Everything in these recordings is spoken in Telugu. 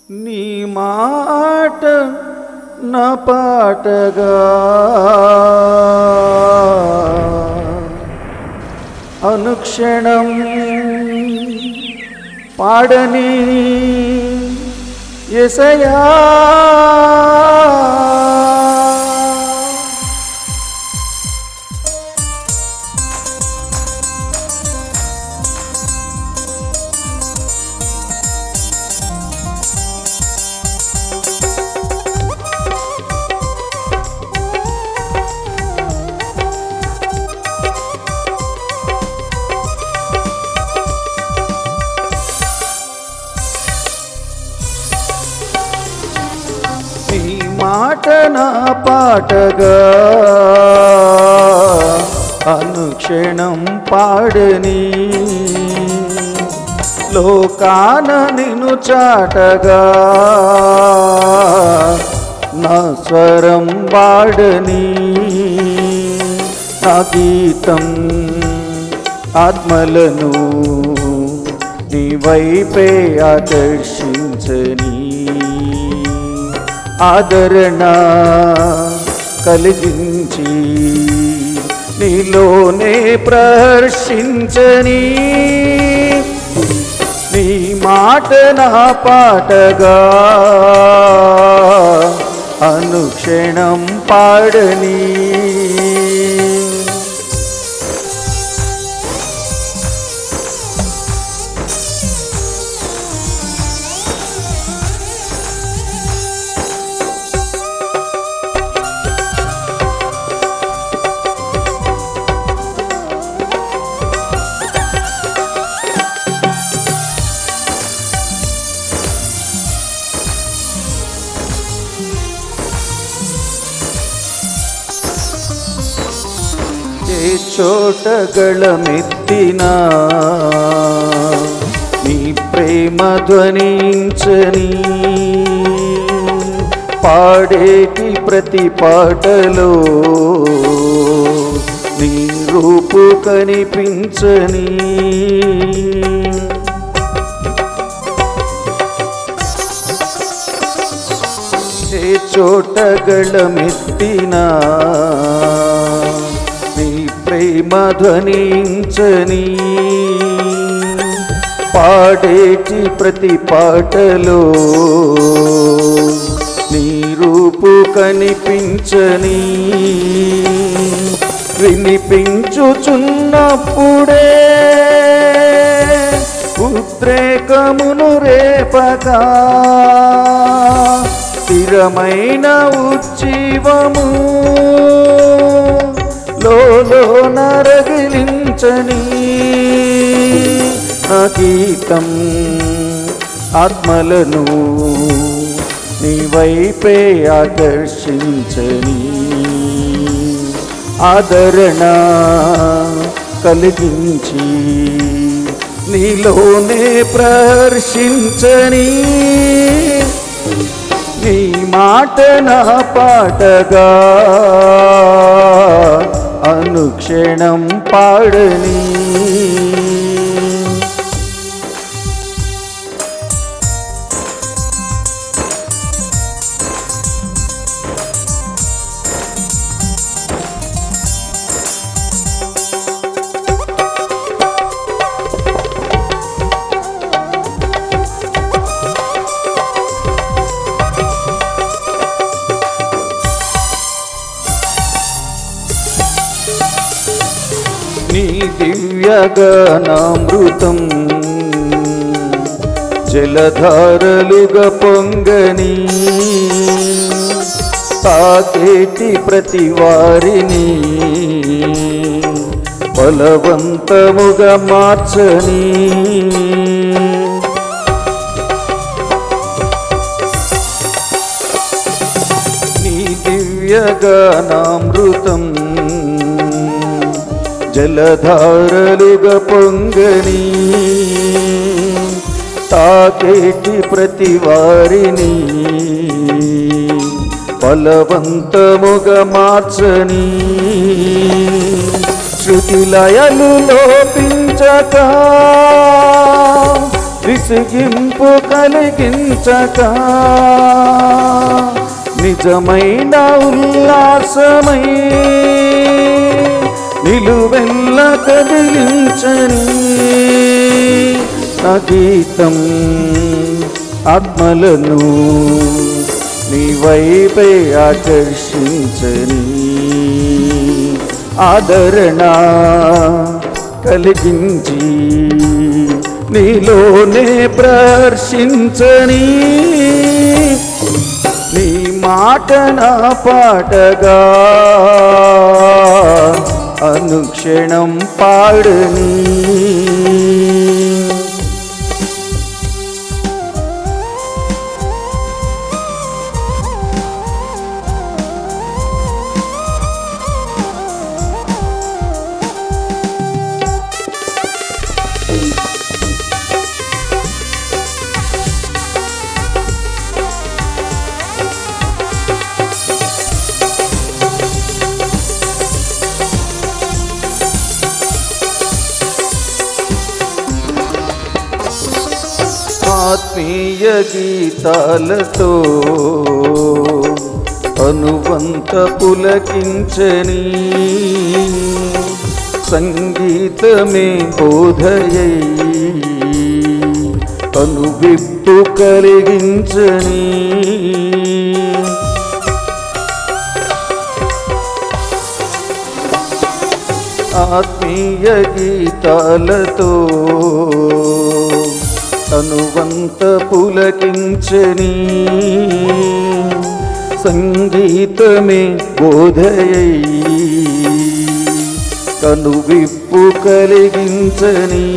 నీ మాట నా పాటగా అనుక్షణం పాడని ఎసయా నీ మాట నా పాటగా అనుక్షణం పాడని లోకాన నిన్ను చాటగా నా స్వరం వాడని నా గీతం ఆత్మలను నీ వైపే ఆకర్షించని ఆదరణ కలిగించి నీలోనే ప్రహర్షించని నీ మాట నా పాటగా అనుక్షణం పాడని ఏ చోట గళమెత్తినా నీ ప్రేమ ధ్వనించని పాడేటి ప్రతి పాటలో నీ రూపు కనిపించని ఏ చోట గళమెత్తినా నీ ప్రేమ ధ్వనించని పాడేటి ప్రతి పాటలో నీ రూపు కనిపించని వినిపించుచున్నప్పుడే ఉద్రేకమును రేపగా స్థిరమైన ఉజ్జీవము లోలో నరగిలించని నా గీతం ఆత్మలను నీ వైపే ఆకర్షించని ఆదరణ కలిగించి నీలోనే ప్రహర్షించని నీ మాట నా పాటగా అనుక్షణం పాడని నీ దివ్యగనామృతం జలధారలుగా పొంగని తాకేటి ప్రతి వారిని బలవంతముగా మార్చని నీ దివ్యగనామృతం జలధారలుగా పొంగని తాకేటి ప్రతి వారిని బలవంతముగా మార్చని శృతి లయలు లోపించక విసిగింపు కలిగించక నిజమైన ఉల్లాసమై నిలువెల్ల కదిలించని నా గీతం ఆత్మలను నీ వైపే ఆకర్షించని ఆదరణ కలిగించి నీలోనే ప్రదర్శించని నీ మాట నా పాటగా అనుక్షణం పాడని ఆత్మీయ గీతాలతో అనువంత పులకించని సంగీతమే బోధయై అనువిప్పు కలిగించని ఆత్మీయ గీతాలతో అనువంత పులకించని సంగీతమే బోధయై కనువిప్పు కలిగించని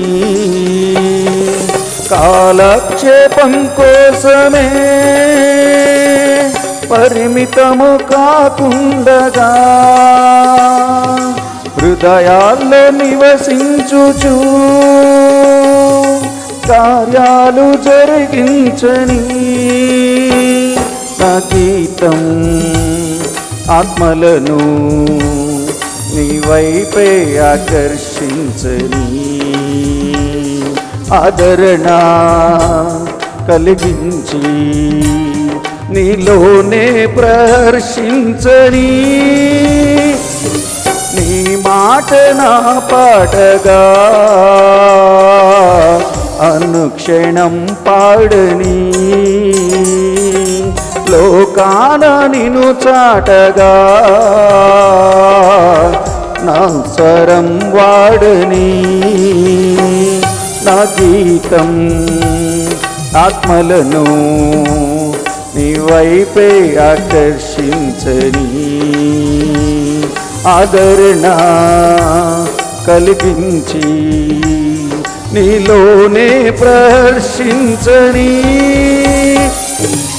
కాలక్షేపం కోసమే పరిమితము కాకుండగా హృదయాల్లో నివసించుచు కార్యాలు జరిగించని నా గీతం ఆత్మలను నీ వైపే ఆకర్షించని ఆదరణ కలిగించి నీలోనే ప్రహర్షించని నీ మాట నా పాటగా అనుక్షణం పాడని లోకాన నిను చాటగా నా స్వరం వాడని నా గీతం ఆత్మలను నీ వైపే ఆకర్షించని ఆదరణ కలిగించి నీలోనే ప్రదర్శించని